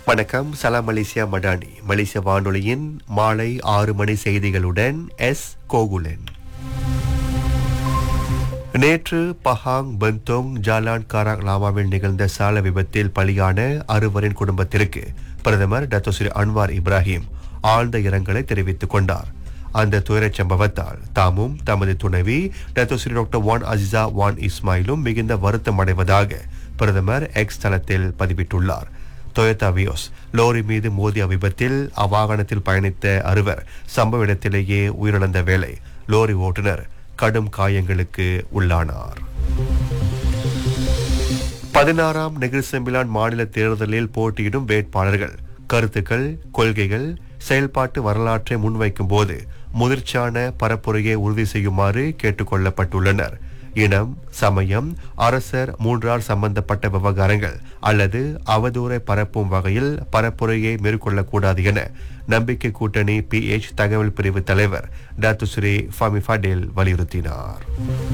வணக்கம் சலாம் மலேசியா மடானி மலேசிய வானொலியின் மாலை ஆறு மணி செய்திகளுடன் எஸ் கோகுலன் நேற்று பஹாங் பெந்தோங் ஜாலான் காராங் லாமாவில் நிகழ்ந்த சால விபத்தில் பலியான அறுவரின் குடும்பத்திற்கு பிரதமர் டத்தோஸ்ரீ அன்வார் இப்ராஹிம் ஆழ்ந்த இரங்கலை தெரிவித்துக் கொண்டார் அந்த துயரச் சம்பவத்தால் தாமும் தமது துணைவி Dato Sri doctor Wan Azizah Wan இஸ்மாயிலும் மிகுந்த வருத்தம் அடைவதாக பிரதமர் எக்ஸ் தளத்தில் பதிவிட்டுள்ளார் டொயோட்டா வியோஸ் லோரி மீது மோதிய விபத்தில் அவ்வாகனத்தில் பயணித்த அறுவர் சம்பவ இடத்திலேயே உயிரிழந்த வேளை லோரி ஓட்டுநர் கடும் காயங்களுக்கு உள்ளானார் பதினாறாம் நெகிழ்செம்பிலான் மாநில தேர்தலில் போட்டியிடும் வேட்பாளர்கள் கருத்துக்கள் கொள்கைகள் செயல்பாட்டு வரலாற்றை முன்வைக்கும் போது முதிர்ச்சியான பரப்புரையை உறுதி செய்யுமாறு கேட்டுக்கொள்ளப்பட்டுள்ளனர் இனம் சமயம் அரசர் மூன்றால் சம்பந்தப்பட்ட விவகாரங்கள் அல்லது அவதூறை பரப்பும் வகையில் பரப்புரையை மேற்கொள்ளக்கூடாது என நம்பிக்கை கூட்டணி பிஎச் தகவல் பிரிவு தலைவர் டாக்டர் ஸ்ரீ ஃபமி ஃபடேல் வலியுறுத்தினார்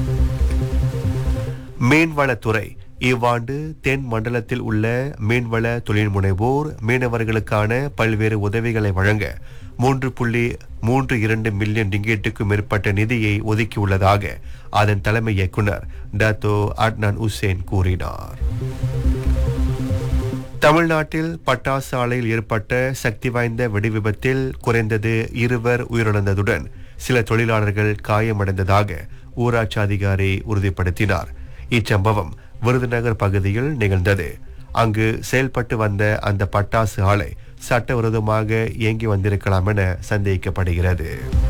மீன்வளத்துறை இவ்வாண்டு தென் மண்டலத்தில் உள்ள மீன்வள தொழில் முனைவோர் மீனவர்களுக்கான பல்வேறு உதவிகளை வழங்க மூன்று புள்ளி மூன்று இரண்டு மில்லியன் ரிங்கேட்டுக்கு மேற்பட்ட நிதியை ஒதுக்கியுள்ளதாக அதன் தலைமை இயக்குனர் டாத்தோ அட்னான் உசேன் கூறினார் தமிழ்நாட்டில் பட்டாசு ஆலையில் ஏற்பட்ட சக்தி வாய்ந்த வெடிவிபத்தில் குறைந்தது இருவர் உயிரிழந்ததுடன் சில தொழிலாளர்கள் காயமடைந்ததாக ஊராட்சி அதிகாரி உறுதிப்படுத்தினார் இச்சம்பவம் விருதுநகர் பகுதியில் நிகழ்ந்தது அங்கு செயல்பட்டு வந்த அந்த பட்டாசு ஆலை சட்டவிரோதமாக இயங்கி வந்திருக்கலாம் என சந்தேகிக்கப்படுகிறது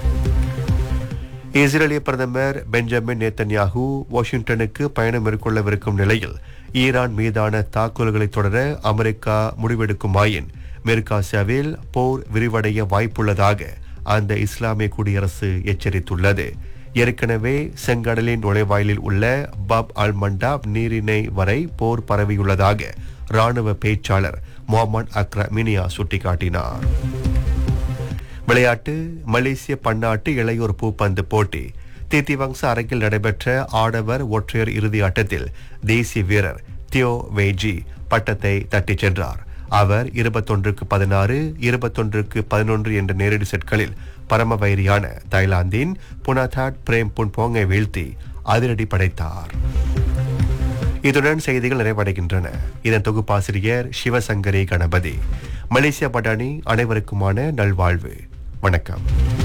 இஸ்ரேலிய பிரதமர் பெஞ்சமின் நேத்தன்யாகு வாஷிங்டனுக்கு பயணம் மேற்கொள்ளவிருக்கும் நிலையில் ஈரான் மீதான தாக்குதல்களை தொடர அமெரிக்கா முடிவெடுக்குமாயின் மேற்காசியாவில் போர் விரிவடைய வாய்ப்புள்ளதாக அந்த இஸ்லாமிய குடியரசு எச்சரித்துள்ளது ஏற்கனவே செங்கடலின் நுழைவாயிலில் உள்ள பப் அல் மண்டாப் நீரிணை வரை போர் பரவியுள்ளதாக ராணுவ பேச்சாளர் முகமது அக்ர மினியா சுட்டிக்காட்டினார் விளையாட்டு மலேசிய பன்னாட்டு இளையோர் பூப்பந்து போட்டி தித்திவங்ச அரங்கில் நடைபெற்ற ஆடவர் ஒற்றையர் இறுதி ஆட்டத்தில் தேசிய வீரர் தியோ வேஜி பட்டத்தை தட்டிச் சென்றார் அவர் இருபத்தொன்றுக்கு பதினாறு இருபத்தொன்றுக்கு பதினொன்று என்ற நேரடி செட்களில் பரமவைரியான தாய்லாந்தின் புனாதாட் பிரேம் புன்போங்கை வீழ்த்தி அதிரடி படைத்தார் இதுடன் செய்திகள் நிறைவடைகின்றன இதன் தொகுப்பாசிரியர் சிவசங்கரி கணபதி மலேசியா பட்டாணி அனைவருக்குமான நல்வாழ்வு வணக்கம்